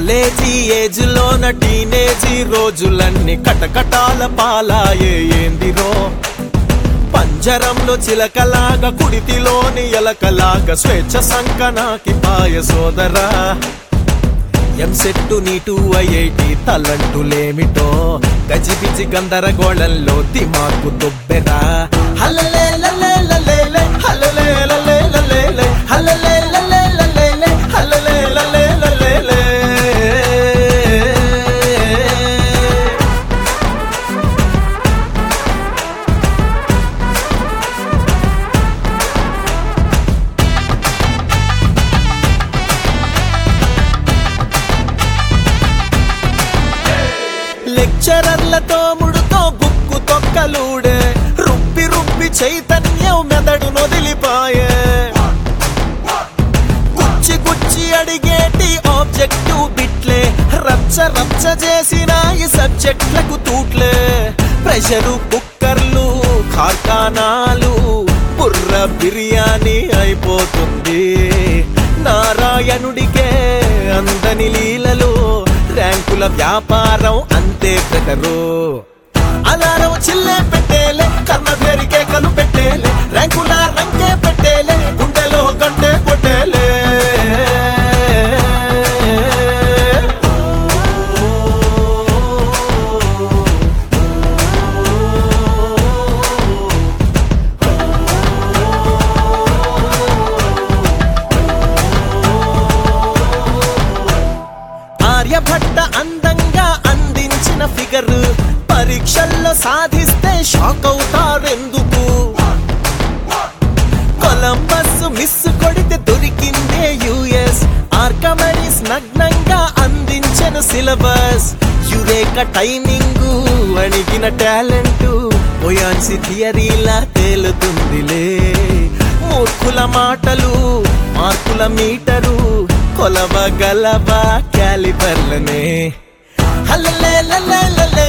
College age లోన టీనేజీ రోజులన్నీ కటకటాల పాలాయే ఏందిరో పంజరంలో చిలకలాగా కుడితిలోని ఎలకలాగా స్వేచ్ఛ సంకనాకి పాయ సోదరా ఎంసెట్టు నీటు ఐఐటి తలంటులేమిటో గజిబిజి గందరగోళంలో దిమాకు దుబ్బెరా హల్లలే లలే లలే లే, హల్లలే లలే లలే లే, హల్లలే లలే లలే లే, హల్లలే లలే లలే లే. లెక్చరర్లతో ముడుతో బుక్కు తొక్కలుడే రుబ్బి రుబ్బి చైతన్యం మెదడు నొదిలిపాయే గుచ్చి గుచ్చి అడిగేటి ఆబ్జెక్టివ్ బిట్లే రచ్చ రచ్చ చేసిన ఈ సబ్జెక్ట్లకు తూట్లే ప్రెషరు కుక్కర్లు కార్ఖానాలు బుర్ర బిర్యానీ అయిపోతుంది నారాయణుడికే అందని లీలలు ర్యాంకుల వ్యాపారం అంతే బ్రదరు అలారం చిల్లే పెట్టేలే కర్ణ పేరుకే కలు పెట్టేలే ర్యాంకుల రంగే పెట్టేలే గుండెలో గంటే కొట్టేలే ఆర్యభట్ట అందంగా అందించిన ఫిగర్ పరీక్షల్లో సాధిస్తే షాక్ అవుతారెందుకు కొలంబస్ మిస్ కొడితే దొరికిందే యుఎస్ ఆర్కమరీస్ నగ్నంగా అందించిన సిలబస్ యురేక టైమింగ్ అణిగిన టాలెంట్ పోయాన్సి థియరీలా తేలుతుందిలే మూర్ఖుల మాటలు మార్కుల మీటరు కొలవ గలవ క్యాలిబర్లనే హల్లలే లలే లలే